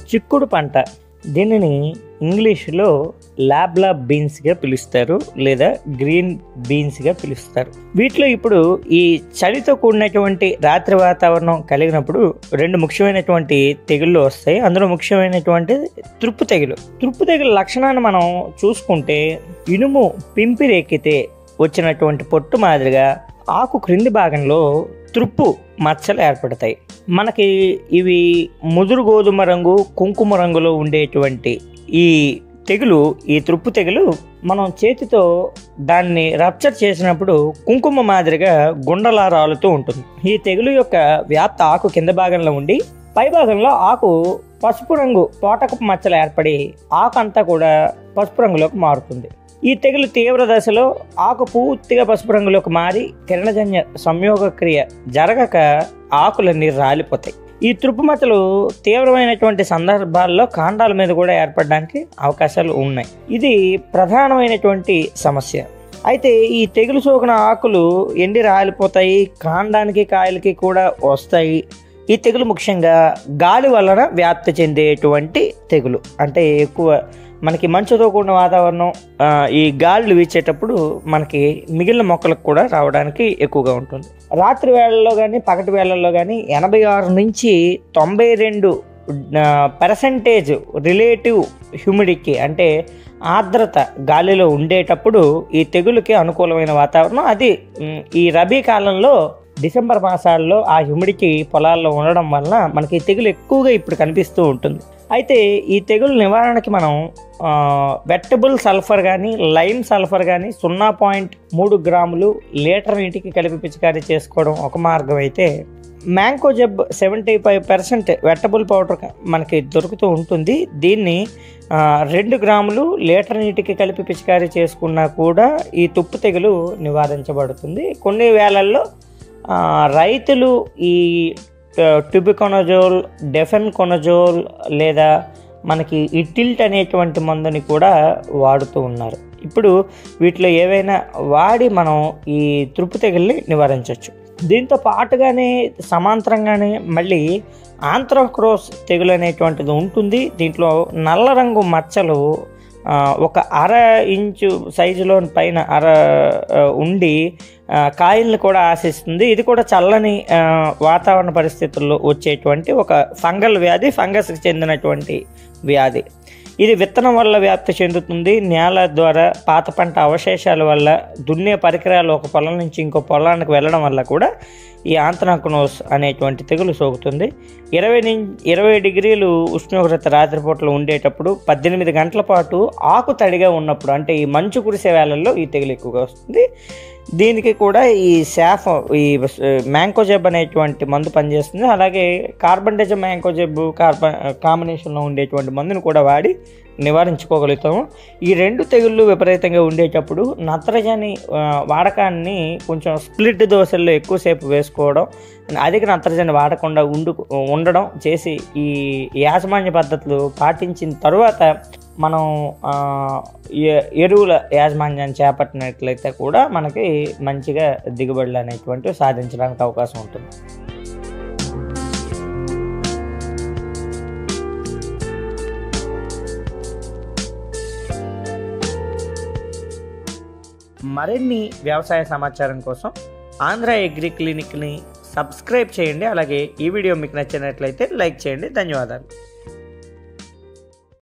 చిక్కుడు పంట దీనిని ఇంగ్లీష్లో లాబ్లా బీన్స్గా పిలుస్తారు లేదా గ్రీన్ బీన్స్గా పిలుస్తారు వీటిలో ఇప్పుడు ఈ చలితో కూడినటువంటి రాత్రి వాతావరణం కలిగినప్పుడు రెండు ముఖ్యమైనటువంటి తెగుళ్ళు వస్తాయి అందులో ముఖ్యమైనటువంటి త్రుప్పు తెగులు త్రుప్పు తెగులు లక్షణాన్ని మనం చూసుకుంటే ఇనుము పింపిరెక్కితే వచ్చినటువంటి పొట్టు మాదిరిగా ఆకు క్రింది భాగంలో త్రుప్పు మచ్చలు ఏర్పడతాయి మనకి ఇవి ముదురు గోధుమ రంగు కుంకుమ రంగులో ఉండేటువంటి ఈ తెగులు ఈ త్రుప్పు తెగులు మనం చేతితో దాన్ని రప్చర్ చేసినప్పుడు కుంకుమ మాదిరిగా గుండలా రాలుతూ ఉంటుంది ఈ తెగులు యొక్క వ్యాప్త ఆకు కింద భాగంలో ఉండి పై భాగంలో ఆకు పసుపు రంగు పోటకపు మచ్చలు ఏర్పడి ఆకు అంతా కూడా పసుపు రంగులోకి మారుతుంది ఈ తెగులు తీవ్ర దశలో ఆకు పూర్తిగా పసుపు రంగులోకి మారి కిరణజన్య సంయోగ క్రియ జరగక ఆకులన్నీ రాలిపోతాయి ఈ త్రుప్పు మచ్చలు తీవ్రమైనటువంటి సందర్భాల్లో కాండాల మీద కూడా ఏర్పడడానికి అవకాశాలు ఉన్నాయి ఇది ప్రధానమైనటువంటి సమస్య అయితే ఈ తెగులు సోకిన ఆకులు ఎండి రాలిపోతాయి కాండానికి కాయలకి కూడా వస్తాయి ఈ తెగులు ముఖ్యంగా గాలి వలన వ్యాప్తి చెందేటువంటి తెగులు అంటే ఎక్కువ మనకి మంచుతో కూడిన వాతావరణం ఆ, ఈ గాలులు వీచేటప్పుడు మనకి మిగిలిన మొక్కలకు కూడా రావడానికి ఎక్కువగా ఉంటుంది రాత్రి వేళల్లో కానీ పగటి వేళల్లో కానీ ఎనభై ఆరు నుంచి తొంభై రెండు పర్సంటేజ్ రిలేటివ్ హ్యూమిడిటీ అంటే ఆర్ద్రత గాలిలో ఉండేటప్పుడు ఈ తెగులుకి అనుకూలమైన వాతావరణం అది మ్, ఈ రబీ కాలంలో డిసెంబర్ మాసాల్లో ఆ హ్యూమిడిటీ పొలాల్లో ఉండడం వలన మనకి ఈ తెగులు ఎక్కువగా ఇప్పుడు కనిపిస్తూ ఉంటుంది అయితే ఈ తెగులు నివారణకి మనం వెట్టబుల్ సల్ఫర్ కానీ లైమ్ సల్ఫర్ కానీ సున్నా పాయింట్ మూడు గ్రాములు లీటర్ నీటికి కలిపి పిచికారీ చేసుకోవడం ఒక మార్గం అయితే Mancozeb seventy five percent wettable powder మనకి దొరుకుతూ ఉంటుంది దీన్ని ఆ, రెండు గ్రాములు లీటర్ నీటికి కలిపి పిచికారీ చేసుకున్నా కూడా ఈ తుప్పు తెగులు నివారించబడుతుంది కొన్ని వేళల్లో ఆ, రైతులు ఈ ట్యూబికొనజోల్ డెఫెన్ కొనజోల్ లేదా మనకి ఈ టిల్ట్ అనేటువంటి మందుని కూడా వాడుతూ ఉన్నారు ఇప్పుడు వీటిలో ఏవైనా వాడి మనం ఈ త్రుప్పు తెగుల్ని నివారించవచ్చు దీంతో పాటుగానే సమాంతరంగానే మళ్ళీ ఆంథ్రోక్రోస్ తెగులు అనేటువంటిది ఉంటుంది దీంట్లో నల్ల రంగు మచ్చలు ఆ, ఒక అర ఇంచు సైజులో పైన అర ఆ, ఉండి ఆ, కాయల్ని కూడా ఆశిస్తుంది ఇది కూడా చల్లని ఆ, వాతావరణ పరిస్థితుల్లో వచ్చేటువంటి ఒక ఫంగల్ వ్యాధి ఫంగస్కి చెందినటువంటి వ్యాధి ఇది విత్తనం వల్ల వ్యాప్తి చెందుతుంది నేల ద్వారా పాత పంట అవశేషాల వల్ల దున్నే పరికరాలు ఒక పొలం నుంచి ఇంకో పొలానికి వెళ్ళడం వల్ల కూడా ఈ ఆంతనాకునోస్ అనేటువంటి తెగులు సోకుతుంది ఇరవై నుంచి ఇరవై డిగ్రీలు ఉష్ణోగ్రత రాత్రిపూటలు ఉండేటప్పుడు పద్దెనిమిది గంటల పాటు ఆకు తడిగా ఉన్నప్పుడు అంటే ఈ మంచు కురిసే వేళల్లో ఈ తెగులు ఎక్కువగా వస్తుంది దీనికి కూడా ఈ శాఫ్ ఈ మ్యాంకోజెబ్ అనేటువంటి మందు పనిచేస్తుంది అలాగే కార్బన్ డెజమ్ మ్యాంకోజెబ్ కార్బన్ కాంబినేషన్లో ఉండేటువంటి మందును కూడా వాడి నివారించుకోగలుగుతాము ఈ రెండు తెగుళ్ళు విపరీతంగా ఉండేటప్పుడు నత్రజని ఆ, వాడకాన్ని కొంచెం స్ప్లిట్ దోశల్లో ఎక్కువసేపు వేసుకోవడం అధిక నత్రజని వాడకుండా ఉండు ఉండడం చేసి ఈ యాజమాన్య పద్ధతులు పాటించిన తర్వాత మనం ఆ, ఎ- ఎరువుల యాజమాన్యాన్ని చేపట్టినట్లయితే కూడా మనకి మంచిగా దిగుబడులు అనేటువంటివి సాధించడానికి అవకాశం ఉంటుంది మరిన్ని వ్యవసాయ సమాచారం కోసం ఆంధ్ర అగ్రి క్లినిక్ని సబ్స్క్రైబ్ చేయండి అలాగే ఈ వీడియో మీకు నచ్చినట్లయితే లైక్ చేయండి ధన్యవాదాలు